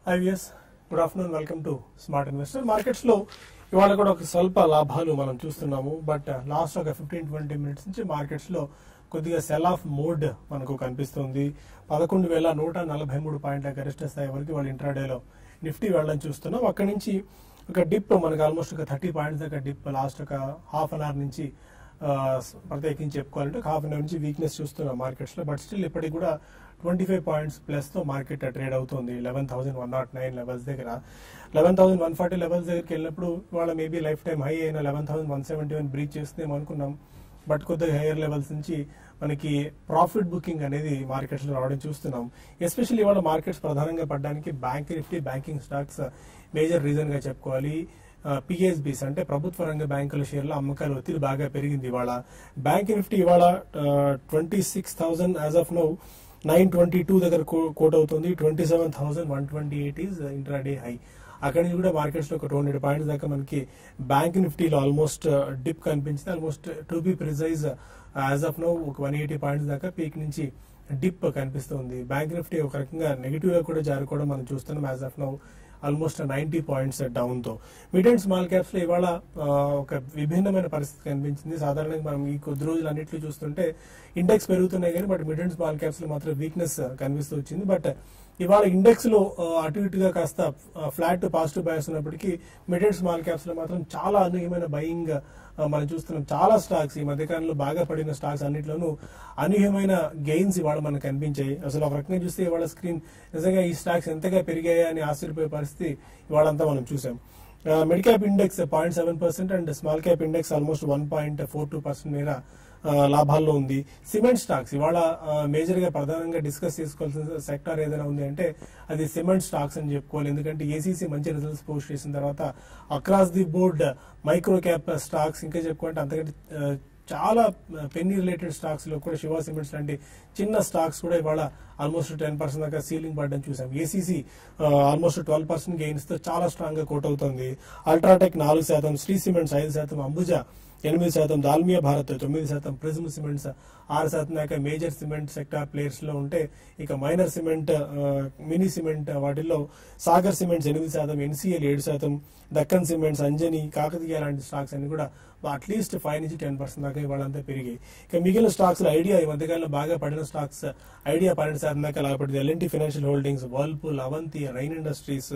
IVS good afternoon welcome to smart investor markets లో ఇవాళ కూడా ఒక స్వల్ప లాభాలు మనం చూస్తున్నాము బట్ లాస్ట్ ఒక ఫిఫ్టీన్ ట్వంటీ మినిట్స్ నుంచి మార్కెట్స్ లో కొద్దిగా సెల్ ఆఫ్ మోడ్ మనకు కనిపిస్తుంది పదకొండు వేల నూట నలభై మూడు పాయింట్ల గరిష్ట స్థాయి వరకు వాళ్ళు ఇంట్రాడేలో నిఫ్టీ వెళ్ళడం చూస్తున్నాం అక్కడి నుంచి ఒక డిప్ మనకు ఆల్మోస్ట్ ఒక థర్టీ పాయింట్స్ దాకా డిప్ లాస్ట్ ఒక హాఫ్ అన్ అవర్ నుంచి ఆ, ప్రత్యేకించి చెప్పుకోవాలంటే హాఫ్ అన్ అవర్ నుంచి వీక్నెస్ చూస్తున్నాం మార్కెట్స్ లో బట్ స్టిల్ ఇప్పటికి కూడా ట్వంటీ ఫైవ్ పాయింట్స్ ప్లస్ తో మార్కెట్ ట్రేడ్ అవుతుంది eleven thousand one not nine levels దగ్గర eleven thousand one forty levels దగ్గరికి వెళ్ళినప్పుడు ఇవాళ మేబీ లైఫ్ టైం హై అయిన eleven thousand one seventy one breach చేస్తుందేమో అనుకున్నాం బట్ కొద్దిగా హైయర్ లెవెల్స్ నుంచి మనకి ప్రాఫిట్ బుకింగ్ అనేది మార్కెట్స్ లో రావడం చూస్తున్నాం ఎస్పెషల్లీ ఇవాళ మార్కెట్స్ ప్రధానంగా పడడానికి bank Nifty banking stocks major reason గా చెప్పుకోవాలి పిఎస్బిస్ అంటే ప్రభుత్వ రంగ బ్యాంకుల షేర్ల అమ్మకాల ఒత్తిడి బాగా పెరిగింది ఇవాళ బ్యాంక్ నిఫ్టీ ఇవాళ twenty six thousand as of now nine twenty two దగ్గర కోట్ అవుతుంది twenty seven thousand one twenty eight is intraday high అక్కడి నుంచి కూడా మార్కెట్స్ లో ఒక టూ హండ్రెడ్ పాయింట్స్ దాకా మనకి బ్యాంక్ నిఫ్టీలో ఆల్మోస్ట్ డిప్ కనిపించింది almost to be precise as of now ఒక వన్ ఎయిటీ పాయింట్స్ దాకా పీక్ నుంచి డిప్ కనిపిస్తుంది బ్యాంక్ నిఫ్టీ ఒక రకంగా నెగిటివ్ గా కూడా జారుకోవడం మనం చూస్తున్నాం as of now almost ninety points down తో మిడ్ అండ్ స్మాల్ క్యాప్స్ లో ఇవాళ ఆ, ఒక విభిన్నమైన పరిస్థితి కనిపించింది సాధారణంగా మనం ఈ కొద్ది రోజులు అన్నిట్లు చూస్తుంటే ఇండెక్స్ పెరుగుతున్నాయి కానీ but mid and small caps లో మాత్రం వీక్నెస్ కనిపిస్తూ వచ్చింది బట్ ఇవాళ ఇండెక్స్ లో ఆ, అటు ఇటుగా కాస్త ఫ్లాట్ పాజిటివ్ బయాస్ ఉన్నప్పటికీ మిడ్ అండ్ స్మాల్ క్యాప్స్ లో మాత్రం చాలా అనూహ్యమైన బయింగ్ మనం చూస్తున్నాం చాలా స్టాక్స్ ఈ మధ్యకాలంలో బాగా పడిన స్టాక్స్ అన్నిట్లోనూ అనూహ్యమైన గెయిన్స్ ఇవాళ మనకు కనిపించాయి అసలు ఒక రకంగా చూస్తే ఇవాళ స్క్రీన్ నిజంగా ఈ స్టాక్స్ ఎంతగా పెరిగాయా అని ఆశ్చర్యపోయే పరిస్థితి ఇవాళంతా మనం చూసాం mid cap index point seven percent and small cap index almost one point four two percent మేర ఆ, లాభాల్లో ఉంది సిమెంట్ స్టాక్స్ ఇవాళ మేజర్ గా ప్రధానంగా డిస్కస్ చేసుకోవాల్సిన సెక్టార్ ఏదైనా ఉంది అంటే అది సిమెంట్ స్టాక్స్ అని చెప్పుకోవాలి ఎందుకంటే ఏసీసీ మంచి రిజల్ట్స్ పోస్ట్ చేసిన తర్వాత across the board micro cap stocks ఇంకా చెప్పుకుంటే అంతకంటే ఆ, చాలా పెన్నీ రిలేటెడ్ స్టాక్స్ లో కూడా శివ సిమెంట్స్ లాంటి చిన్న స్టాక్స్ కూడా ఇవాళ ఆల్మోస్ట్ టెన్ పర్సెంట్ దాకా సీలింగ్ పడడం చూసాం ACC almost twelve percent gains తో చాలా స్ట్రాంగ్ గా కోట్ అవుతుంది అల్ట్రాటెక్ నాలుగు శాతం శ్రీ సిమెంట్స్ ఐదు శాతం అంబుజా ఎనిమిది శాతం దాల్మియా భారత్ తొమ్మిది శాతం ప్రిజమ్ సిమెంట్స్ ఆరు శాతం దాకా మేజర్ సిమెంట్ సెక్టార్ ప్లేయర్స్ లో ఉంటే ఇక మైనర్ సిమెంట్ ఆ, మినీ సిమెంట్ వాటిల్లో సాగర్ సిమెంట్స్ ఎనిమిది శాతం ఎన్సీఎల్ ఏడు శాతం దక్కన్ సిమెంట్స్ అంజని కాకతీయ లాంటి స్టాక్స్ అన్ని కూడా అట్లీస్ట్ ఫైవ్ నుంచి టెన్ పర్సెంట్ దాకా ఇవాళంతా పెరిగాయి ఇక మిగిలిన స్టాక్స్ ఐడియా ఈ మధ్యకాలంలో బాగా పడిన స్టాక్స్ ఐడియా పన్నెండు శాతం దాకా లాభపడింది LNT financial holdings Whirlpool Avanti Rain industries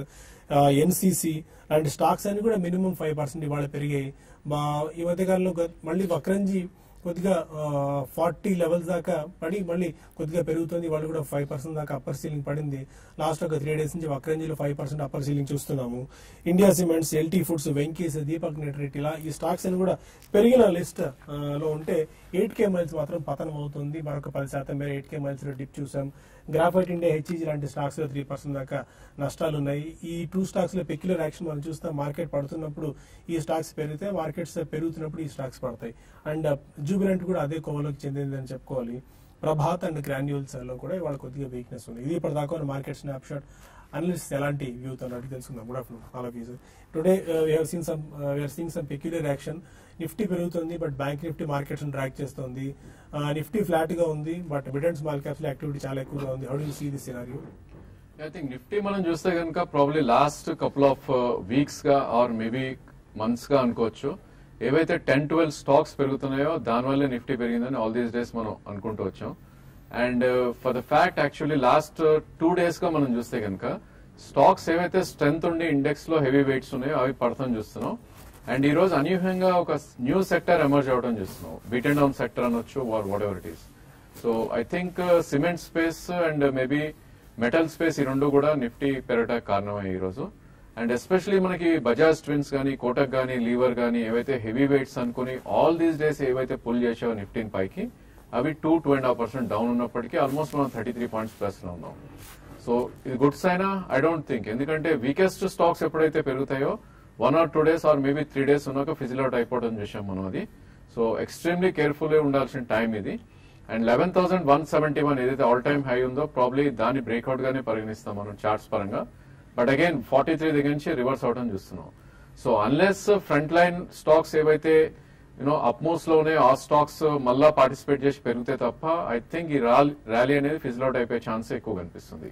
NCC లాంటి స్టాక్స్ అన్ని కూడా మినిమం ఫైవ్ పర్సెంట్ ఇవాళ పెరిగాయి మా ఈ మధ్యకాలంలో గ- మళ్ళీ వక్రంజీ కొద్దిగా ఫార్టీ లెవెల్స్ దాకా పడి మళ్ళీ కొద్దిగా పెరుగుతుంది వాళ్ళు కూడా ఫైవ్ పర్సెంట్ దాకా అప్పర్ సీలింగ్ పడింది లాస్ట్ ఒక త్రీ డేస్ నుంచి వక్రంజీలో ఫైవ్ పర్సెంట్ అప్పర్ సీలింగ్ చూస్తున్నాము India cements LT foods Venky's Deepak nitrite ఇలా ఈ స్టాక్స్ అని కూడా పెరిగిన లిస్ట్ లో ఉంటే ఎయిట్ కే మైల్స్ మాత్రం పతనం అవుతుంది మరొక పది శాతం మేర ఎయిట్ కే మైల్స్ లో డిప్ చూసాం గ్రాఫైట్ ఇండియా హెచ్ఈజీ లాంటి స్టాక్స్ లో త్రీ పర్సెంట్ దాకా నష్టాలు ఉన్నాయి ఈ టూ స్టాక్స్ లో పెక్యులర్ యాక్షన్ మనం చూస్తాం మార్కెట్ పడుతున్నప్పుడు ఈ స్టాక్స్ పెరిగితే మార్కెట్స్ పెరుగుతున్నప్పుడు ఈ స్టాక్స్ పడతాయి అండ్ జూబిలెంట్ కూడా అదే కోవలోకి చెందింది అని చెప్పుకోవాలి ప్రభాత్ అండ్ గ్రాన్యూల్స్ లో కూడా ఇవాళ కొద్దిగా వీక్నెస్ ఉంది ఇది ఇప్పటిదాకా ఉన్న మార్కెట్ స్నాప్ షాట్ అనలిస్ట్ ఎలాంటి వ్యూ అన్నట్టు తెలుసుకుందాం good afternoon all of you today we are seen some we are seen some peculiar action Nifty పెరుగుతుంది but bank Nifty markets track చేస్తుంది నిఫ్టీ ఫ్లాట్ గా ఉంది but mid and small caps లో యాక్టివిటీ చాలా ఎక్కువగా ఉంది how do see this scenario I think Nifty మనం చూస్తే కనుక probably last couple of weeks గా ఆర్ మేబీ మంత్స్ గా అనుకోవచ్చు ఏవైతే టెన్ ట్వెల్వ్ స్టాక్స్ పెరుగుతున్నాయో దానివల్లే నిఫ్టీ పెరిగిందని ఆల్ దీస్ డేస్ మనం అనుకుంటూ వచ్చాం and for the fact actually last two days గా మనం చూస్తే కనుక స్టాక్స్ ఏవైతే స్ట్రెంత్ ఉండి ఇండెక్స్ లో హెవీ వెయిట్స్ ఉన్నాయో అవి పడతాం చూస్తున్నాం అండ్ ఈ రోజు అనూహ్యంగా ఒక న్యూ సెక్టర్ ఎమర్జ్ అవడం చూస్తున్నాం బీట్ అండ్ డౌన్ సెక్టర్ అనొచ్చు whatever it is so I think cement space and maybe metal space ఈ రెండు కూడా నిఫ్టీ పెరగడానికి కారణమయ్యాయి ఈ రోజు అండ్ ఎస్పెషలీ మనకి బజాజ్ ట్విన్స్ కానీ కోటక్ కానీ లీవర్ కానీ ఏవైతే హెవీ వెయిట్స్ అనుకుని ఆల్ దీస్ డేస్ ఏవైతే పుల్ చేసావో నిఫ్టీన్ పైకి అవి two two and half percent down ఉన్నప్పటికీ ఆల్మోస్ట్ మనం థర్టీ త్రీ పాయింట్స్ ప్లస్ లో ఉన్నాం సో ఇది గుడ్స్ అయినా ఐ డోంట్ థింక్ ఎందుకంటే వీకెస్ట్ స్టాక్స్ ఎప్పుడైతే పెరుగుతాయో one or two days or maybe three days ఉన్నాక ఫిజిల్ అవుట్ అయిపోవడం చూసాం మనం అది సో ఎక్స్ట్రీమ్లీ కేర్ఫుల్ ఉండాల్సిన టైం ఇది and eleven thousand one seventy one ఏదైతే ఆల్ టైమ్ హై ఉందో ప్రాబ్లీ దాన్ని బ్రేక్అవుట్ గానే పరిగణిస్తాం మనం చార్ట్స్ పరంగా బట్ అగైన్ ఫార్టీ త్రీ దగ్గర నుంచి రివర్స్ అవడం చూస్తున్నాం so unless front line stocks ఏవైతే యూనో అప్మోస్ట్ లో ఉన్నాయి ఆ స్టాక్స్ మళ్ళా పార్టిసిపేట్ చేసి పెరిగితే తప్ప ఐ థింక్ ఈ ర్యాలీ అనేది ఫిజిల్ అవుట్ అయిపోయే ఛాన్స్ ఎక్కువ కనిపిస్తుంది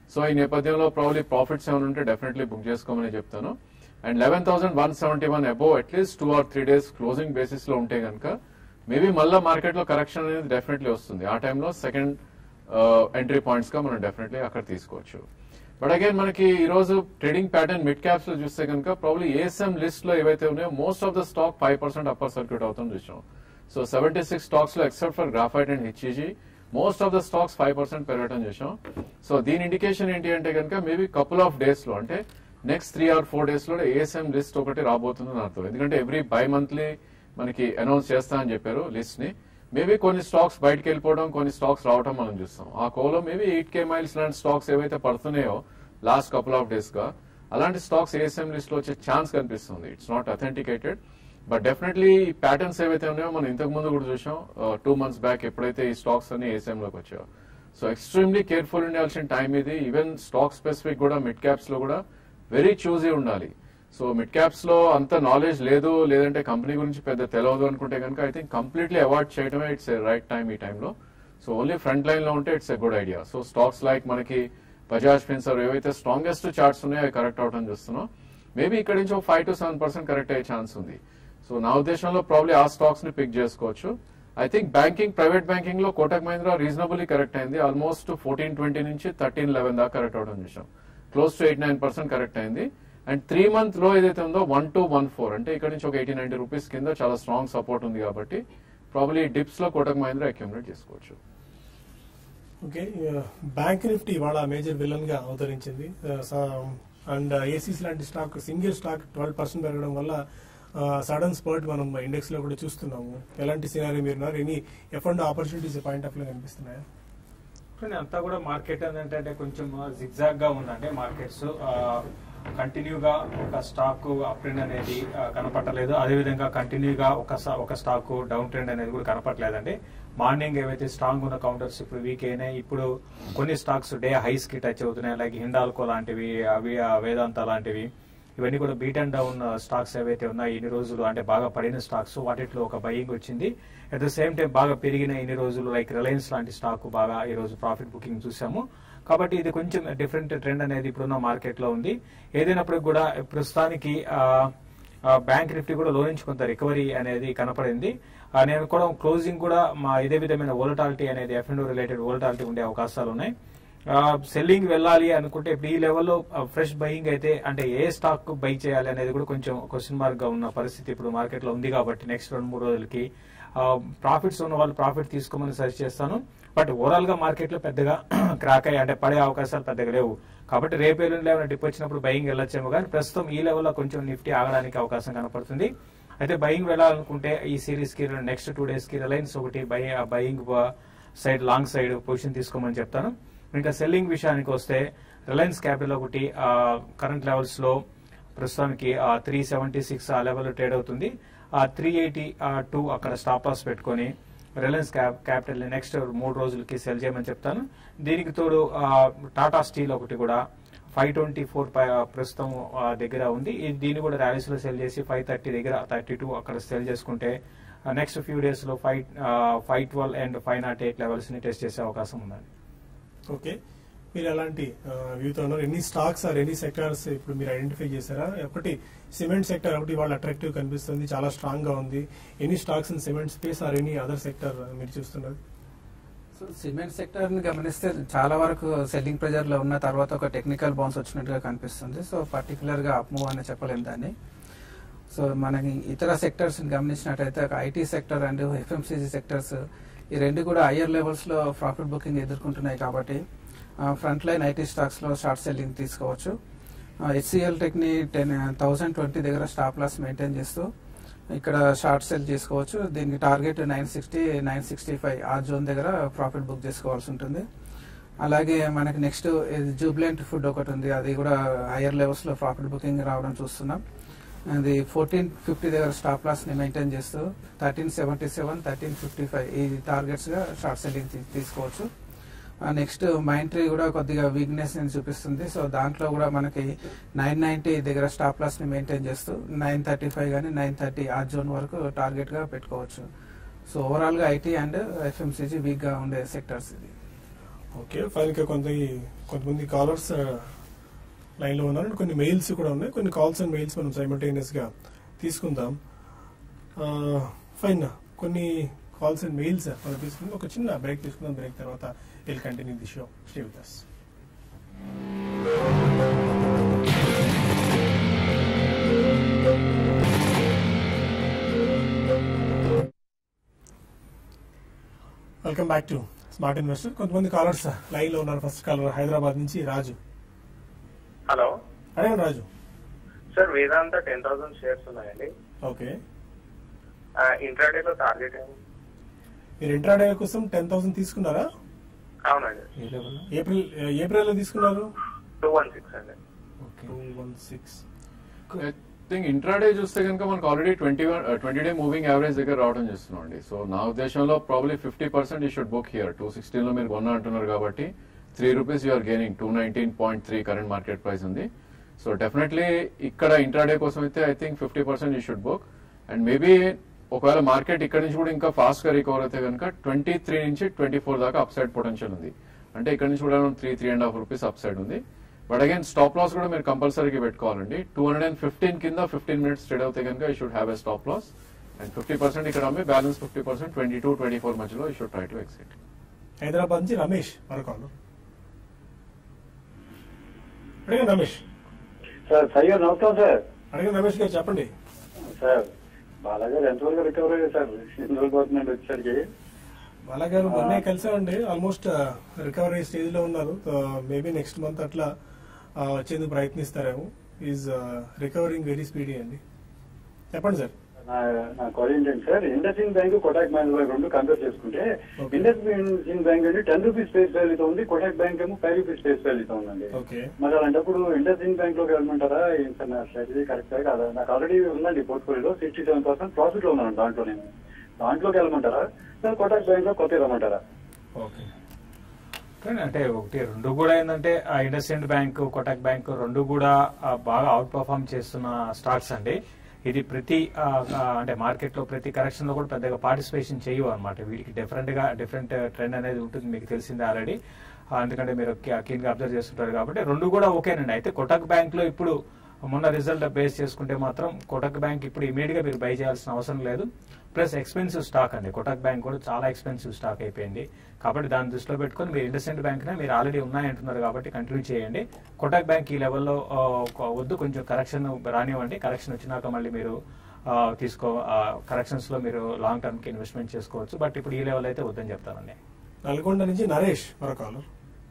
సో ఈ నేపథ్యంలో ప్రాబ్లీ ప్రాఫిట్స్ ఏమైనా ఉంటే డెఫినెట్లీ బుక్ చేసుకోమని చెప్తాను and eleven thousand one seventy one above at least two or three days closing basis లో ఉంటే కనుక మేబీ మళ్ళీ మార్కెట్ లో కరెక్షన్ అనేది డెఫినెట్లీ వస్తుంది ఆ టైంలో సెకండ్ ఎంట్రీ పాయింట్స్ గా మనం డెఫినెట్లీ అక్కడ తీసుకోవచ్చు బట్ అగైన్ మనకి ఈ రోజు ట్రేడింగ్ ప్యాటర్న్ మిడ్ క్యాప్స్ లో చూస్తే కనుక ప్రాబ్లీ ఏఎస్ఎం లిస్ట్ లో ఏవైతే ఉన్నాయో most of the stock five percent upper circuit అవుతుంది చూసాం సో సెవెంటీ సిక్స్ స్టాక్స్ లో except for graphite and HEG most of the stocks five percent పెరగడం చూసాం సో దీని ఇండికేషన్ ఏంటి అంటే కనుక మేబీ కపుల్ ఆఫ్ డేస్ లో అంటే next three or four days లో ఏఎస్ఎం లిస్ట్ ఒకటి రాబోతుందని అర్థం ఎందుకంటే ఎవ్రీ బై మంత్లీ మనకి అనౌన్స్ చేస్తా అని చెప్పారు లిస్ట్ ని మేబీ కొన్ని స్టాక్స్ బయటకు వెళ్ళిపోవడం కొన్ని స్టాక్స్ రావడం మనం చూస్తాం ఆ కోలో మేబీ ఎయిట్ కే మైల్స్ లాంటి స్టాక్స్ ఏవైతే పడుతున్నాయో లాస్ట్ కపుల్ ఆఫ్ డేస్ గా అలాంటి స్టాక్స్ ఏఎస్ఎం లిస్ట్ లో వచ్చే ఛాన్స్ కనిపిస్తుంది it's not authenticated but definitely ఈ ప్యాటర్న్స్ ఏవైతే ఉన్నాయో మనం ఇంతకు ముందు కూడా చూసాం టూ మంత్స్ బ్యాక్ ఎప్పుడైతే ఈ స్టాక్స్ అన్ని ఏఎస్ఎం లోకి వచ్చాయో సో ఎక్స్ట్రీమ్లీ కేర్ఫుల్ ఉండాల్సిన టైం ఇది ఈవెన్ స్టాక్ స్పెసిఫిక్ కూడా మిడ్ క్యాప్స్ లో కూడా వెరీ చూజీ ఉండాలి సో మిడ్ క్యాప్స్ లో అంత నాలెడ్జ్ లేదు లేదంటే కంపెనీ గురించి పెద్ద తెలియదు అనుకుంటే కనుక ఐ థింక్ కంప్లీట్లీ అవాయిడ్ చేయడమే ఇట్స్ రైట్ టైం ఈ టైంలో సో ఓన్లీ ఫ్రంట్ లైన్ లో ఉంటే it's a good idea so stocks like మనకి బజాజ్ ఫిన్సర్ ఏవైతే స్ట్రాంగెస్ట్ చార్ట్స్ ఉన్నాయో అవి కరెక్ట్ అవడం చూస్తున్నాం మేబీ ఇక్కడ నుంచి ఒక five to seven percent correct అయ్యే ఛాన్స్ ఉంది సో నా ఉద్దేశంలో ప్రాబ్లీ ఆ స్టాక్స్ ని పిక్ చేసుకోవచ్చు I think banking private banking లో కోటక్ మహీంద్రా రీజనబుల్లీ కరెక్ట్ అయింది ఆల్మోస్ట్ ఫోర్టీన్ ట్వంటీ నుంచి థర్టీన్ లెవెన్ దాకా కరెక్ట్ అవడం చూసాం close to eight nine percent correct అయింది అండ్ త్రీ మంత్ లో ఏదైతే ఉందో వన్ టు వన్ ఫోర్ అంటే ఇక్కడ నుంచి ఒక ఎయిటీ నైన్టీ రూపీస్ కింద చాలా స్ట్రాంగ్ సపోర్ట్ ఉంది కాబట్టి ప్రాబ్లీ డిప్స్ లో కోటక్ మహీంద్రా అక్యూములేట్ చేసుకోవచ్చు ఓకే బ్యాంక్ నిఫ్టీ ఇవాళ మేజర్ విలన్ గా అవతరించింది అండ్ ఏసీస్ లాంటి stock single stock twelve percent పెరగడం వల్ల సడన్ స్పర్ట్ మనం ఇండెక్స్ లో కూడా చూస్తున్నాము ఎలాంటి సినారీ మీరు any F and opportunities point of లో కనిపిస్తున్నాయా కానీ అంతా కూడా మార్కెట్ ఏంటంటే కొంచెం జిగ్జాగ్ గా ఉందండి మార్కెట్స్ కంటిన్యూగా ఒక స్టాక్ అప్ ట్రెండ్ అనేది ఆ, కనపట్టలేదు అదేవిధంగా కంటిన్యూగా ఒక స- ఒక స్టాక్ డౌన్ ట్రెండ్ అనేది కూడా కనపట్లేదండి మార్నింగ్ ఏవైతే స్ట్రాంగ్ ఉన్న కౌంటర్స్ ఇప్పుడు వీక్ అయినాయి ఇప్పుడు కొన్ని స్టాక్స్ డే హైస్ కి టచ్ అవుతున్నాయి లైక్ హిండాల్కో లాంటివి అవి ఆ, వేదాంత లాంటివి ఇవన్నీ కూడా బీట్ అండ్ డౌన్ స్టాక్స్ ఏవైతే ఉన్నాయో ఇన్ని రోజులు అంటే బాగా పడిన స్టాక్స్ వాటిలో ఒక బయింగ్ వచ్చింది అట్ ద సేమ్ టైం బాగా పెరిగిన ఇన్ని రోజులు లైక్ రిలయన్స్ లాంటి స్టాక్ బాగా ఈ రోజు ప్రాఫిట్ బుకింగ్ చూసాము కాబట్టి ఇది కొంచెం డిఫరెంట్ ట్రెండ్ అనేది ఇప్పుడున్న మార్కెట్ లో ఉంది ఏదైనప్పటికి కూడా ప్రస్తుతానికి ఆ, ఆ, బ్యాంక్ నిఫ్టీ కూడా లో నుంచి కొంత రికవరీ అనేది కనపడింది ఆ, నేను కూడా క్లోజింగ్ కూడా మా ఇదే విధమైన వోలటాలిటీ అనేది ఎఫ్ అండ్ రిలేటెడ్ వోలటాలిటీ ఉండే అవకాశాలు ఉన్నాయి సెల్లింగ్ వెళ్ళాలి అనుకుంటే ఇప్పుడు ఈ లెవెల్లో ఫ్రెష్ బయింగ్ అయితే అంటే ఏ స్టాక్ బై చేయాలి అనేది కూడా కొంచెం క్వశ్చన్ మార్క్ గా ఉన్న పరిస్థితి ఇప్పుడు మార్కెట్ లో ఉంది కాబట్టి నెక్స్ట్ రెండు మూడు రోజులకి ప్రాఫిట్స్ ఉన్న వాళ్ళు ప్రాఫిట్ తీసుకోమని సజెస్ట్ చేస్తాను బట్ ఓవరాల్ గా మార్కెట్ లో పెద్దగా క్రాక్ అయ్యి అంటే పడే అవకాశాలు పెద్దగా లేవు కాబట్టి రేపు ఎల్లుండి ఏమైనా డిప్ వచ్చినప్పుడు బయింగ్ వెళ్ళొచ్చేమో కానీ ప్రస్తుతం ఈ లెవెల్లో కొంచెం నిఫ్టీ ఆగడానికి అవకాశం కనపడుతుంది అయితే బయింగ్ వెళ్ళాలనుకుంటే ఈ సిరీస్ కి నెక్స్ట్ టూ డేస్ కి రిలయన్స్ ఒకటి buy buying side long side position తీసుకోమని చెప్తాను ఇంకా సెల్లింగ్ విషయానికి వస్తే రిలయన్స్ క్యాపిటల్ ఒకటి కరెంట్ లెవెల్స్ లో ప్రస్తుతానికి త్రీ సెవెంటీ సిక్స్ ఆ లెవెల్ ట్రేడ్ అవుతుంది ఆ త్రీ ఎయిటీ టూ అక్కడ స్టాప్ లాస్ పెట్టుకొని రిలయన్స్ క్యాపిటల్ నెక్స్ట్ మూడు రోజులకి సెల్ చేయమని చెప్తాను దీనికి తోడు ఆ, టాటా స్టీల్ ఒకటి కూడా ఫైవ్ ట్వంటీ ఫోర్ ప్రస్తుతం ఆ, దగ్గర ఉంది ఇది దీన్ని కూడా ర్యాలీస్ లో సెల్ చేసి ఫైవ్ థర్టీ దగ్గర థర్టీ టూ అక్కడ సెల్ చేసుకుంటే నెక్స్ట్ ఫ్యూ డేస్ లో five five twelve and five not eight levels ని టెస్ట్ చేసే అవకాశం ఉందండి ఓకే మీరు ఎలాంటి వ్యూతో ఉన్నారు ఎన్ని స్టాక్స్ ఆర్ ఎన్ని సెక్టార్స్ ఇప్పుడు మీరు ఐడెంటిఫై చేశారా ఒకటి సిమెంట్ సెక్టర్ ఒకటి వాళ్ళు అట్రాక్టివ్ కనిపిస్తుంది చాలా స్ట్రాంగ్ గా ఉంది any stocks in cement space or any other sector మీరు చూస్తున్నారు సో సిమెంట్ సెక్టర్ ని గమనిస్తే చాలా వరకు సెల్లింగ్ ప్రెజర్ లో ఉన్న తర్వాత ఒక టెక్నికల్ బౌన్స్ వచ్చినట్టుగా కనిపిస్తుంది సో పర్టికులర్ గా అప్ మూవ్ అని చెప్పలేం దాన్ని సో మనకి ఇతర సెక్టర్స్ గమనించినట్టయితే IT sector and FMCG sectors ఈ రెండు కూడా హయ్యర్ లెవెల్స్ లో ప్రాఫిట్ బుకింగ్ ఎదుర్కొంటున్నాయి కాబట్టి ఫ్రంట్ లైన్ ఐటీ స్టాక్స్ లో షార్ట్ సెల్లింగ్ తీసుకోవచ్చు హెచ్సిఎల్ టెక్ని టెన్ థౌసండ్ ట్వంటీ దగ్గర స్టాప్ లాస్ మెయింటైన్ చేస్తూ ఇక్కడ షార్ట్ సెల్ చేసుకోవచ్చు దీనికి target nine sixty nine sixty five ఆ జోన్ దగ్గర ప్రాఫిట్ బుక్ చేసుకోవాల్సి ఉంటుంది అలాగే మనకి నెక్స్ట్ జూబ్లెంట్ ఫుడ్ ఒకటి ఉంది అది కూడా హైయర్ లెవెల్స్ లో ప్రాఫిట్ బుకింగ్ రావడం చూస్తున్నాం అది ఫోర్టీన్ ఫిఫ్టీ దగ్గర స్టాప్ లాస్ ని మెయింటైన్ చేస్తూ thirteen seventy seven thirteen fifty five ఈ టార్గెట్స్ గా షార్ట్ సెల్లింగ్ తీసుకోవచ్చు నెక్స్ట్ మైండ్ ట్రీ కూడా కొద్దిగా వీక్నెస్ ని చూపిస్తుంది సో దాంట్లో కూడా మనకి నైన్ నైన్టీ దగ్గర స్టాప్ లాస్ ని మెయింటైన్ చేస్తూ నైన్ థర్టీ ఫైవ్ కానీ నైన్ థర్టీ ఆ జోన్ వరకు టార్గెట్ గా పెట్టుకోవచ్చు సో ఓవరాల్ గా ఐటీ అండ్ ఎఫ్ఎంసీజీ వీక్ గా ఉండే సెక్టర్స్ ఇది ఓకే ఫైన్ గా కొంత కొంతమంది కాలర్స్ లైన్ లో ఉన్నారు కొన్ని మెయిల్స్ కూడా ఉన్నాయి కొన్ని కాల్స్ అండ్ మెయిల్స్ మనం సైమల్టేనియస్ గా తీసుకుందాం ఫైన్ కొన్ని కాల్స్ అండ్ మెయిల్స్ మనం తీసుకుందాం ఒక చిన్న బ్రేక్ తీసుకుందాం బ్రేక్ తర్వాత will continue the show stay with us welcome back to smart investor కొంతమంది కాలర్స్ లైన్ లో ఉన్నారు ఫస్ట్ కాలర్ హైదరాబాద్ నుంచి రాజు హలో అడగండి Raju sir Vedanta ten thousand shares ఉన్నాయండి ఓకే ఇంట్రాడేలో టార్గెట్ ఏమి మీరు ఇంట్రాడే కోసం టెన్ థౌసండ్ తీసుకున్నారా అవునండి ఏ లెవెల్ ఏప్రిల్ ఏప్రిల్ లో తీసుకున్నారు టూ వన్ సిక్స్ అండి okay two one six I think intraday చూస్తే కనుక మనకు already twenty one twenty day moving average దగ్గర రావడం చేస్తున్నాం అండి సో నా ఉద్దేశంలో ప్రాబ్లీ ఫిఫ్టీ పర్సెంట్ ఈ should book here two sixteen లో మీరు కొన్నా అంటున్నారు కాబట్టి three rupees you're gaining two nineteen point three current market price ఉంది సో డెఫినెట్లీ ఇక్కడ ఇంట్రాడే కోసం అయితే ఐ థింక్ ఫిఫ్టీ పర్సెంట్ ఈ షుడ్ బుక్ అండ్ మేబీ ఒకవేళ మార్కెట్ ఇక్కడ నుంచి కూడా ఇంకా ఫాస్ట్ గా రికవర్ అయితే కనుక ట్వంటీ త్రీ నుంచి ట్వంటీ ఫోర్ దాకా అప్ సైడ్ పొటెన్షియల్ ఉంది అంటే ఇక్కడ నుంచి కూడా three three and half rupees up side ఉంది బట్ అగైన్ స్టాప్ లాస్ కూడా మీరు కంపల్సరీగా పెట్టుకోవాలండి టూ హండ్రెడ్ అండ్ ఫిఫ్టీన్ కింద ఫిఫ్టీన్ మినిట్స్ ట్రేడ్ అవుతే కనుక you should have a stop loss and fifty percent ఇక్కడ అమ్మి balance fifty percent twenty two twenty four మధ్యలో you should try to exit Hyderabad నుంచి రమేష్ మరో కాలర్ అడగండి రమేష్ సార్ సయ్యర్ నమస్కారం సార్ అడగండి రమేష్ గారు చెప్పండి సార్ బాలాగారు ఎంతవరకు రికవర్ అయ్యారు సార్ ఎన్ని రోజులు అవుతుందండి వచ్చేసరికి బాలా గారు మొన్నే కలిసామండి ఆల్మోస్ట్ రికవరీ స్టేజ్ లో ఉన్నారు మేబీ నెక్స్ట్ మంత్ అట్లా ఆ, వచ్చేందుకు ప్రయత్నిస్తారేమో ఈజ్ రికవరింగ్ వెరీ స్పీడీ అండి చెప్పండి సార్ నా నా క్వరీ ఏంటంటే sir IndusInd bank Kotak bank రెండు కంపేర్ చేసుకుంటే Okay. ఇండస్ ఇండ్ బ్యాంక్ అంటే టెన్ రూపీస్ ఫేస్ వాల్యూతో ఉంది కొటాక్ బ్యాంక్ ఏమో ఫైవ్ రూపీస్ ఫేస్ వాల్యూతో ఉందండి ఓకే మరి అలాంటప్పుడు ఇండస్ ఇండ్ బ్యాంక్ లోకి వెళ్ళమంటారా ఏం సార్ నా స్ట్రాటజీ కరెక్ట్ కాదా నాకు ఆల్రెడీ ఉందండి పోర్ట్ఫోలియోలో సిక్స్టీ సెవెన్ పర్సెంట్ ప్రాఫిట్ లో ఉన్నాను దాంట్లో నేను దాంట్లోకి వెళ్ళమంటారా లేదా కొటాక్ బ్యాంక్ లో కొత్త రమ్మంటారా ఓకే కానీ అంటే ఒకటి రెండు కూడా ఏంటంటే ఆ ఇండస్ఇండ్ బ్యాంక్ కోటక్ బ్యాంక్ రెండు కూడా ఆ, బాగా అవుట్ పర్ఫామ్ చేస్తున్న స్టాక్స్ అండి ఇది ప్రతి ఆ, ఆ, అంటే మార్కెట్ లో ప్రతి కరెక్షన్ లో కూడా పెద్దగా పార్టిసిపేషన్ చేయవు అనమాట వీటికి డిఫరెంట్ గా డిఫరెంట్ ట్రెండ్ అనేది ఉంటుంది మీకు తెలిసిందే ఆల్రెడీ ఎందుకంటే మీరు కీన్ గా అబ్జర్వ్ చేస్తుంటారు కాబట్టి రెండు కూడా ఓకేనండి అయితే కోటక్ బ్యాంక్ లో ఇప్పుడు మొన్న రిజల్ట్ బేస్ చేసుకుంటే మాత్రం కోటక్ బ్యాంక్ ఇప్పుడు ఇమీడియట్ గా మీరు బై చేయాల్సిన అవసరం లేదు ప్లస్ ఎక్స్పెన్సివ్ స్టాక్ అండి కోటక్ బ్యాంక్ కూడా చాలా ఎక్స్పెన్సివ్ స్టాక్ అయిపోయింది కాబట్టి దాన్ని దృష్టిలో పెట్టుకొని మీరు ఇండస్ఇండ్ బ్యాంక్ నే మీరు ఆల్రెడీ ఉన్నాయంటున్నారు కాబట్టి కంటిన్యూ చేయండి కోటక్ బ్యాంక్ ఈ లెవెల్లో ఆ, ఒక వద్దు కొంచెం కరెక్షన్ రానివ్వండి కరెక్షన్ వచ్చినాక మళ్ళీ మీరు ఆ, తీసుకో కరెక్షన్స్ లో మీరు లాంగ్ టర్మ్ కి ఇన్వెస్ట్మెంట్ చేసుకోవచ్చు బట్ ఇప్పుడు ఈ లెవెల్ అయితే వద్దని చెప్తానండి నల్గొండ నుంచి నరేష్ మరో కాలర్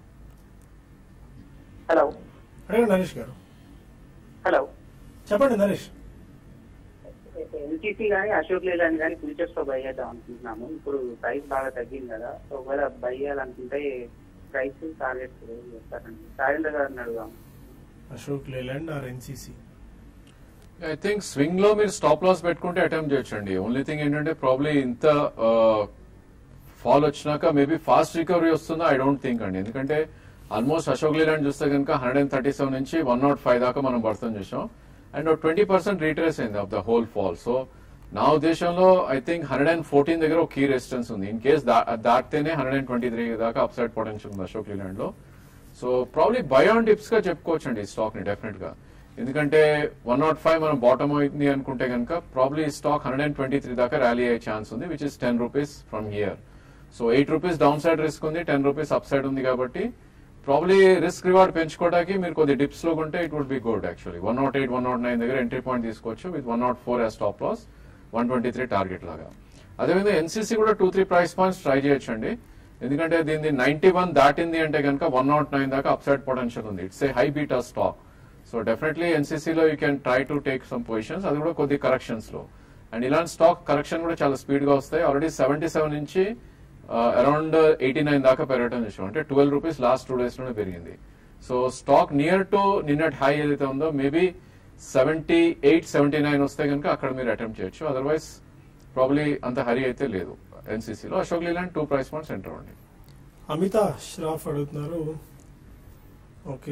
హలో అడగండి నరేష్ గారు హలో చెప్పండి నరేష్ ఎల్టీసీ కానీ అశోక్ లేలాండ్ కానీ ఫ్యూచర్స్ లో బై చేద్దాం అనుకుంటున్నాము ఇప్పుడు ప్రైస్ బాగా తగ్గింది కదా సో ఒకవేళ బై చేయాలనుకుంటే ప్రైస్ టార్గెట్ చెప్తారండి రాజేంద్ర గారిని అడుగుదాం Ashok Leyland or NCC I think swing లో మీరు స్టాప్ లాస్ పెట్టుకుంటే అటెంప్ట్ చేయొచ్చండి ఓన్లీ థింగ్ ఏంటంటే ప్రాబ్లీ ఇంత ఫాల్ వచ్చినాక మేబీ ఫాస్ట్ రికవరీ వస్తుందో ఐ డోంట్ థింక్ అండి ఎందుకంటే ఆల్మోస్ట్ అశోక్ లేలాండ్ చూస్తే కనుక హండ్రెడ్ అండ్ థర్టీ సెవెన్ నుంచి వన్ నాట్ ఫైవ్ దాకా మనం పడుతుంది చూసాం అండ్ ట్వంటీ పర్సెంట్ రీట్రేస్ అయింది of the whole fall so నా ఉద్దేశంలో I think hundred and fourteen దగ్గర ఒక కీ రెసిస్టెన్స్ ఉంది ఇన్ కేస్ దాటితేనే హండ్రెడ్ అండ్ ట్వంటీ త్రీ దాకా అప్సైడ్ పొటెన్షియల్ ఉంది అశోక్ లేలాండ్ లో so probably buy on dips గా చెప్పుకోవచ్చండి ఈ స్టాక్ ని డెఫినెట్ గా ఎందుకంటే వన్ నాట్ ఫైవ్ మనం బాటమ్ అయింది అనుకుంటే కనుక probably stock hundred and twenty three దాకా ర్యాలీ అయ్యే ఛాన్స్ ఉంది which is ten rupees from here so eight rupees down side risk ఉంది టెన్ రూపీస్ అప్ సైడ్ ఉంది కాబట్టి ప్రాబ్లీ రిస్క్ రివార్డ్ పెంచుకోవడానికి మీరు కొద్ది డిప్స్ లో కొంటే it would be good actually one not eight one not nine దగ్గర entry point తీసుకోవచ్చు with one not four as stop loss one twenty three target లాగా అదేవిధంగా ఎన్సీసీ కూడా two three price points try చేయొచ్చండి ఎందుకంటే దీన్ని నైన్టీ వన్ దాటింది అంటే కనుక వన్ నాట్ నైన్ దాకా అప్సైడ్ పొటెన్షియల్ ఉంది it's a high beta stock so definitely ఎన్సీసీలో you can try to take some positions అది కూడా కొద్ది కరెక్షన్స్ లో అండ్ ఇలాంటి స్టాక్ కరెక్షన్ కూడా చాలా స్పీడ్ గా వస్తాయి ఆల్రెడీ సెవెంటీ సెవెన్ నుంచి అరౌండ్ ఎయిటీ నైన్ దాకా పెరగటం చూసాం అంటే twelve rupees last two days లోనే పెరిగింది సో స్టాక్ నియర్ టు నిన్నట్ హై ఏదైతే ఉందో maybe seventy eight seventy nine వస్తే కనుక అక్కడ మీరు అటెంప్ట్ చేయొచ్చు అదర్వైజ్ ప్రాబ్లీ అంత హరి అయితే లేదు ఎన్సీసీలో Ashok Leyland two price points enter అవ్వండి అమిత ష్రాఫ్ అడుగుతున్నారు ఓకే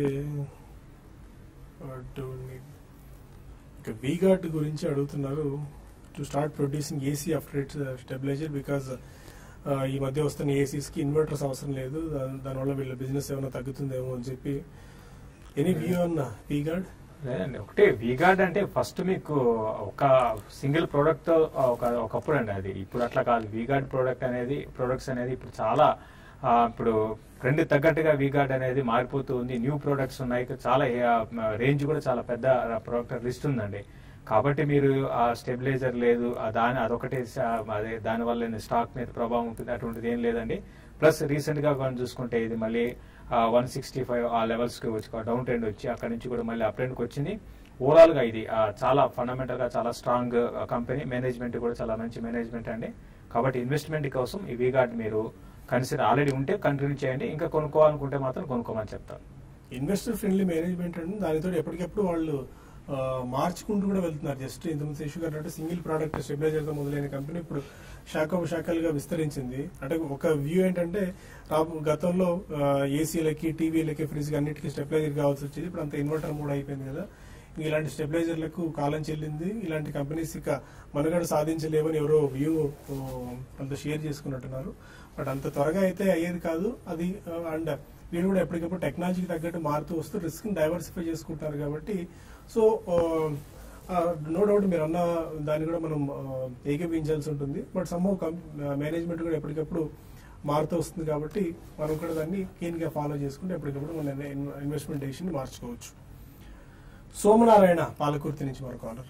ఇక వీగాట్ గురించి అడుగుతున్నారు to start producing AC after its stabiliser because ఆ, ఈ మధ్య వస్తున్న ఏసీస్ కి ఇన్వర్టర్స్ అవసరం లేదు దా- దానివల్ల వీళ్ళ బిజినెస్ ఏమైనా తగ్గుతుందేమో అని చెప్పి ఎనీ వ్యూ అన్న పీ గార్డ్ లేదండి ఒకటే వీగార్డ్ అంటే ఫస్ట్ మీకు ఒక సింగిల్ ప్రోడక్ట్ తో ఒక ఒకప్పుడు అండి అది ఇప్పుడు అట్లా కాదు వీగార్డ్ ప్రోడక్ట్ అనేది ప్రొడక్ట్స్ అనేది ఇప్పుడు చాలా ఆ, ఇప్పుడు ట్రెండ్ తగ్గట్టుగా వీగార్డ్ అనేది మారిపోతూ ఉంది న్యూ ప్రొడక్ట్స్ ఉన్నాయి చాలా రేంజ్ కూడా చాలా పెద్ద ప్రోడక్ట్ లిస్ట్ ఉందండి కాబట్టి మీరు ఆ స్టెబిలైజర్ లేదు ఆ దాని అదొకటే స- అదే దాని వల్ల స్టాక్ మీద ప్రభావం ఉంటుంది అటువంటిది ఏం లేదండి ప్లస్ రీసెంట్ గా మనం చూసుకుంటే ఇది మళ్ళీ వన్ సిక్స్టీ ఫైవ్ ఆ లెవెల్స్ కి వచ్చి డౌన్ ట్రెండ్ వచ్చి అక్కడ నుంచి కూడా మళ్ళీ అప్ ట్రెండ్ కి వచ్చింది ఓవరాల్ గా ఇది ఆ, చాలా ఫండమెంటల్ గా చాలా స్ట్రాంగ్ కంపెనీ మేనేజ్మెంట్ కూడా చాలా మంచి మేనేజ్మెంట్ అండి కాబట్టి ఇన్వెస్ట్మెంట్ కోసం ఈ వీగార్డ్ మీరు కన్సిడర్ ఆల్రెడీ ఉంటే కంటిన్యూ చేయండి ఇంకా కొనుక్కోవాలనుకుంటే మాత్రం కొనుక్కోమని చెప్తాను ఇన్వెస్టర్ ఫ్రెండ్లీ మేనేజ్మెంట్ అండి దానితో ఎప్పటికప్పుడు వాళ్ళు ఆ, మార్చుకుంటూ కూడా వెళ్తున్నారు జస్ట్ ఇంతకుముందు శేషు గారు అంటే సింగిల్ ప్రోడక్ట్ స్టెబిలైజర్ తో మొదలైన కంపెనీ ఇప్పుడు శాఖ శాఖలుగా విస్తరించింది అంటే ఒక వ్యూ ఏంటంటే రాబో- గతంలో ఏసీలకి టీవీలకి ఫ్రిడ్జ్ అన్నిటికీ స్టెబిలైజర్ కావాల్సి వచ్చేది ఇప్పుడు అంత ఇన్వర్టర్ మోడ్ అయిపోయింది కదా ఇంక ఇలాంటి స్టెబిలైజర్లకు కాలం చెల్లింది ఇలాంటి కంపెనీస్ ఇక మనుగడ సాధించలేవని ఎవరో వ్యూ అంత షేర్ చేసుకున్నట్టున్నారు బట్ అంత త్వరగా అయితే అయ్యేది కాదు అది అండ్ వీళ్ళు కూడా ఎప్పటికప్పుడు టెక్నాలజీకి తగ్గట్టు మారుతూ వస్తూ రిస్క్ డైవర్సిఫై చేసుకుంటారు కాబట్టి సో నో డౌట్ మీరు అన్న దాన్ని కూడా మనం ఆ, ఏకీభవించాల్సి ఉంటుంది బట్ సమ్హౌ మేనేజ్మెంట్ కూడా ఎప్పటికప్పుడు మారుతూ వస్తుంది కాబట్టి మనం కూడా దాన్ని keen గా ఫాలో చేసుకుంటే ఎప్పటికప్పుడు మన ఇన్వెస్ట్మెంట్ డెసిషన్ మార్చుకోవచ్చు సోమనారాయణ పాలకుర్తి నుంచి మరో కాలర్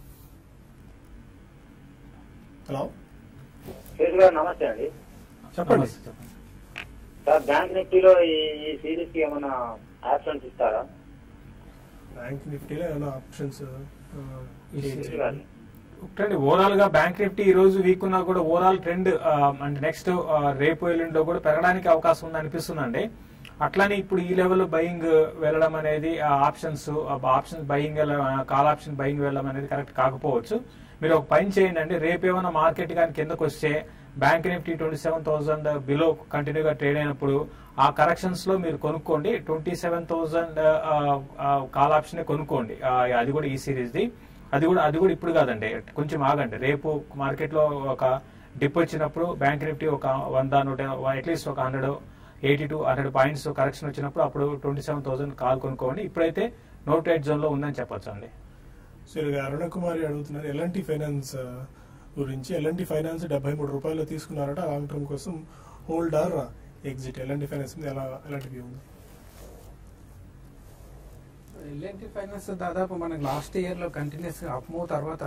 హలో శేషు గారు నమస్తే అండి చెప్పండి సార్ బ్యాంక్ నిఫ్టీలో ఈ ఈ సిరీస్ కి ఏమైనా ఆప్షన్స్ ఇస్తారా బ్యాంక్ నిఫ్టీలో ఏమైనా ఆప్షన్స్ శేషు గారు ఒకటండి ఓవరాల్ గా బ్యాంక్ నిఫ్టీ ఈ రోజు వీక్ ఉన్నా కూడా ఓవరాల్ ట్రెండ్ అంటే నెక్స్ట్ రేపు ఎల్లుండిలో కూడా పెరగడానికి అవకాశం ఉంది అనిపిస్తుందండి అట్లానే ఇప్పుడు ఈ లెవెల్ బయింగ్ వెళ్ళడం అనేది options options buying call option buying వెళ్ళడం అనేది కరెక్ట్ కాకపోవచ్చు మీరు ఒక పని చేయండి అండి రేపు ఏమైనా మార్కెట్ కానీ కిందకు వస్తే bank Nifty twenty seven thousand below కంటిన్యూగా ట్రేడ్ అయినప్పుడు ఆ కరెక్షన్స్ లో మీరు కొనుక్కోండి twenty seven thousand call option కొనుక్కోండి ఆ, అది కూడా ఈ సిరీస్ ది అది కూడా అది కూడా ఇప్పుడు కాదండి కొంచెం ఆగండి రేపు మార్కెట్ లో ఒక డిప్ వచ్చినప్పుడు బ్యాంక్ నిఫ్టీ ఒక వంద నూట అట్లీస్ట్ ఒక hundred eighty to hundred points correction వచ్చినప్పుడు అప్పుడు ట్వంటీ సెవెన్ థౌసండ్ కాల్ కొనుక్కోండి ఇప్పుడైతే నో ట్రేడ్ జోన్ లో ఉందని చెప్పొచ్చు అండి సో ఇలాగ అరుణ కుమారి అడుగుతున్నారు ఎలాంటి ఫైనాన్స్ ఆ, గురించి ఎలాంటి ఫైనాన్స్ డెబ్బై మూడు రూపాయలు తీసుకున్నారట లాంగ్ టర్మ్ కోసం హోల్డ్ ఆర్ ఎగ్జిట్ ఎలాంటి ఫైనాన్స్ మీద ఎలా ఎలాంటి వ్యూ ఉంది ఎల్ఎన్టీ ఫైనాన్స్ దాదాపు మనకి లాస్ట్ ఇయర్ లో కంటిన్యూస్ గా అప్ మూవ్ తర్వాత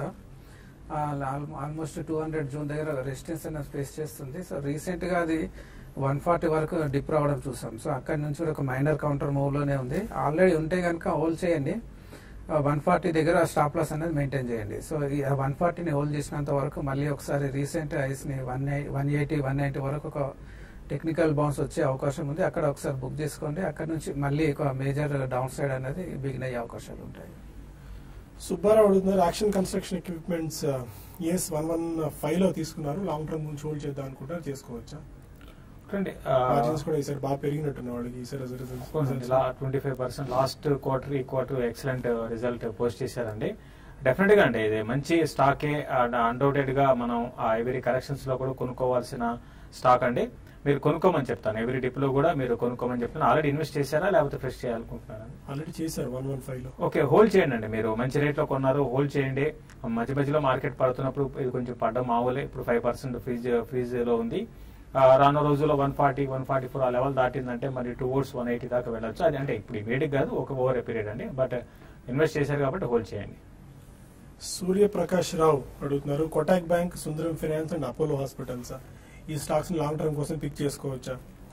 ఆల్మోస్ట్ టూ హండ్రెడ్ జూన్ దగ్గర రెసిస్టెన్స్ అనేది ఫేస్ చేస్తుంది సో రీసెంట్ గా అది వన్ ఫార్టీ వరకు డిప్ రావడం చూసాం సో అక్కడ నుంచి కూడా ఒక మైనర్ కౌంటర్ మూవ్ లోనే ఉంది ఆల్రెడీ ఉంటే కనుక హోల్డ్ చేయండి వన్ ఫార్టీ దగ్గర స్టాప్ లాస్ అనేది మెయింటైన్ చేయండి సో ఈ వన్ ఫార్టీని హోల్డ్ చేసినంత వరకు మళ్ళీ ఒకసారి రీసెంట్ ఐస్ ని one one eighty one ninety వరకు ఒక టెక్నికల్ బౌన్స్ వచ్చే అవకాశం ఉంది అక్కడ ఒకసారి బుక్ చేసుకోండి అక్కడ నుంచి మళ్ళీ ఒక మేజర్ డౌన్ సైడ్ అనేది బిగిన్ అయ్యే అవకాశాలు ఉంటాయి సుబ్బారావు అడుగుతున్నారు యాక్షన్ కన్స్ట్రక్షన్ ఎక్విప్మెంట్స్ ఎస్ వన్ వన్ ఫైవ్ లో తీసుకున్నారు లాంగ్ టర్మ్ గురించి హోల్డ్ చేద్దాం అనుకుంటారు చేసుకోవచ్చా చూడండి మార్జిన్స్ కూడా ఈసారి బాగా పెరిగినట్టున్న వాళ్ళకి ఈసారి results twenty five percent last quarter ఈ క్వార్టర్ ఎక్సలెంట్ రిజల్ట్ పోస్ట్ చేశారండి డెఫినెట్ గా అండి ఇది మంచి స్టాకే అన్డౌటెడ్ గా మనం ఎవరీ కరెక్షన్స్ లో కూడా కొనుక్కోవాల్సిన స్టాక్ అండి మీరు కొనుక్కోమని చెప్తాను ఎవరీ డిప్ లో కూడా మీరు కొనుక్కోమని చెప్తాను ఆల్రెడీ ఇన్వెస్ట్ చేశారా లేకపోతే ఫ్రెష్ చేయాలనుకుంటున్నారా ఆల్రెడీ చేశారు వన్ వన్ ఫైవ్ లో ఓకే హోల్డ్ చేయండి అండి మీరు మంచి రేట్ లో కొన్నారు హోల్డ్ చేయండి మధ్య మధ్యలో మార్కెట్ పడుతున్నప్పుడు ఇది కొంచెం పడ్డం మామూలే ఇప్పుడు ఫైవ్ పర్సెంట్ ఫ్రీజ్ ఫ్రీజ్ లో ఉంది ఆ, రానున్న రోజుల్లో one forty one forty four ఆ లెవెల్ దాటిందంటే మరి టూ వర్డ్స్ వన్ ఎయిటీ దాకా వెళ్ళొచ్చు అది అంటే ఇప్పుడు వేడికి కాదు ఒక ఓవర్ పీరియడ్ అండి బట్ ఇన్వెస్ట్ చేశారు కాబట్టి హోల్డ్ చేయండి సూర్యప్రకాష్ రావు అడుగుతున్నారు Kotak bank Sundaram finance and Apollo hospitals ఈ స్టాక్స్ లాంగ్ టర్మ్ కోసం పిక్ చేసుకోవచ్చా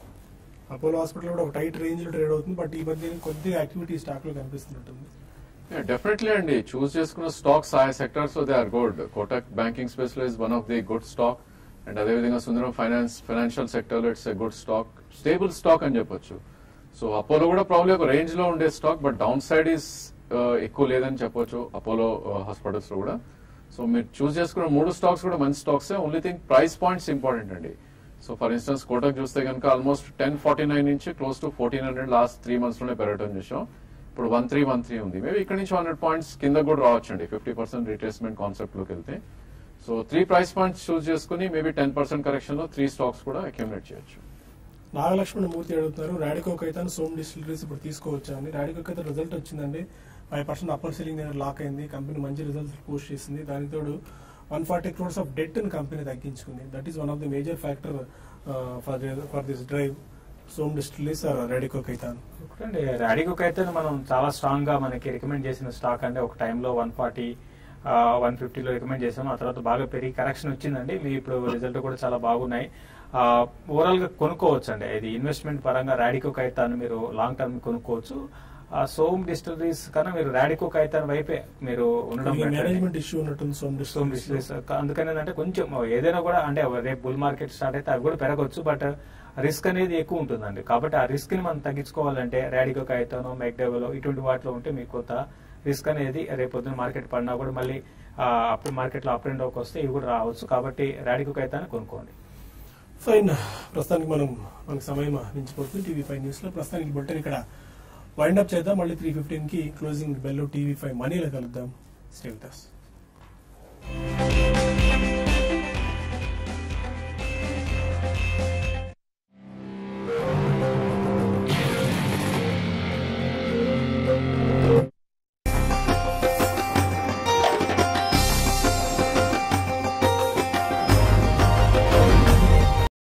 అపోలో హాస్పిటల్ కూడా ఒక టైట్ రేంజ్ లో ట్రేడ్ అవుతుంది బట్ ఈ మధ్య కొద్దిగా యాక్టివిటీ స్టాక్ లో కనిపిస్తున్నట్టుంది డెఫినెట్లీ అండి చూస్ చేసుకున్న స్టాక్స్ ఆయా sectors they are good Kotak banking space లో is one of the good stock and అదేవిధంగా సుందరం ఫైనాన్స్ ఫైనాన్షియల్ సెక్టర్ లో it's a good stock stable stock అని చెప్పొచ్చు సో అపోలో కూడా ప్రాబ్లీ ఒక రేంజ్ లో ఉండే stock but down side is ఎక్కువ లేదని చెప్పొచ్చు అపోలో హాస్పిటల్స్ లో కూడా సో మీరు చూస్ చేసుకున్న మూడు స్టాక్స్ కూడా మంచి stocks only thing price points important అండి సో ఫర్ ఇన్స్టెన్స్ కోటక్ చూస్తే కనుక ఆల్మోస్ట్ టెన్ ఫార్టీ నైన్ నుంచి close to fourteen hundred last three months లోనే పెరగడం చూసాం ఇప్పుడు వన్ త్రీ వన్ త్రీ ఉంది మేబీ ఇక్కడ నుంచి హండ్రెడ్ పాయింట్స్ కింద కూడా రావచ్చు అండి ఫిఫ్టీ పర్సెంట్ రిట్రేస్మెంట్ కాన్సెప్ట్ లోకి వెళ్తే so three price points choose చేసుకుని మేబీ టెన్ పర్సెంట్ కరెక్షన్ లో త్రీ స్టాక్స్ కూడా అక్యూమిలేట్ చేయొచ్చు నాగలక్ష్మణ మూర్తి అడుగుతున్నారు రాడికో కైతాన్ సోమ్ డిస్టిలరీస్ ఇప్పుడు తీసుకోవచ్చా అని రాడికో కైతాన్ రిజల్ట్ వచ్చిందండి ఫైవ్ పర్సెంట్ అప్పర్ సెల్లింగ్ దగ్గర లాక్ అయింది కంపెనీ మంచి రిజల్ట్స్ పోస్ట్ చేసింది దానికి తోడు one forty crores of debt ని కంపెనీ తగ్గించుకుంది that is one of the major factor for for this drive some distilleries Radico Khaitan చూడండి రాడికోక్ అయితే మనం చాలా స్ట్రాంగ్ గా మనకి రికమెండ్ చేసిన స్టాక్ అంటే ఒక టైంలో వన్ ఫార్టీ వన్ ఫిఫ్టీలో రికమెండ్ చేసాము ఆ తర్వాత బాగా పెరిగి కరెక్షన్ వచ్చిందండి మీ ఇప్పుడు రిజల్ట్ కూడా చాలా బాగున్నాయి ఓవరాల్ గా కొనుక్కోవచ్చు అండి ఇది ఇన్వెస్ట్మెంట్ పరంగా రాడికో కైతాన్ని మీరు లాంగ్ టర్మ్ కొనుక్కోవచ్చు ఆ సోమ్ డిస్టిలరీస్ కన్నా మీరు రాడికో కైతాన్ వైపే మీరు ఉండడం better అండి. మేనేజ్మెంట్ ఇష్యూ ఉన్నట్టుంది సోమ్ సోమ్ డిస్టిలరీస్ డిస్టిలరీస్ అందుకని ఏంటంటే కొంచెం ఏదైనా కూడా అంటే రేపు బుల్ మార్కెట్ స్టార్ట్ అయితే అవి కూడా పెరగవచ్చు బట్ రిస్క్ అనేది ఎక్కువ ఉంటుందండి కాబట్టి ఆ రిస్క్ ని మనం తగ్గించుకోవాలంటే రాడికో కైతానో మెక్డెవలో ఇటువంటి వాటిలో ఉంటే మీకు కొంత రిస్క్ అనేది రేపు పొద్దున మార్కెట్ పడినా కూడా మళ్ళీ ఆ, అప్పుడు మార్కెట్ లో అప్ అండ్ డౌన్ వస్తే ఇవి కూడా రావచ్చు కాబట్టి రాడికో కైతాన్ని కొనుక్కోండి ఫైన్ ప్రస్తుతానికి మనం మనకి సమయం మించిపోతుంది టీవీ ఫైవ్ న్యూస్ లో ప్రస్తుతానికి బులెటిన్ ఇక్కడ వైండ్ అప్ చేద్దాం మళ్ళీ త్రీ ఫిఫ్టీన్ కి క్లోజింగ్ బెల్ టీవీ ఫైవ్ మనీలో కలుద్దాం స్టే విత్ us.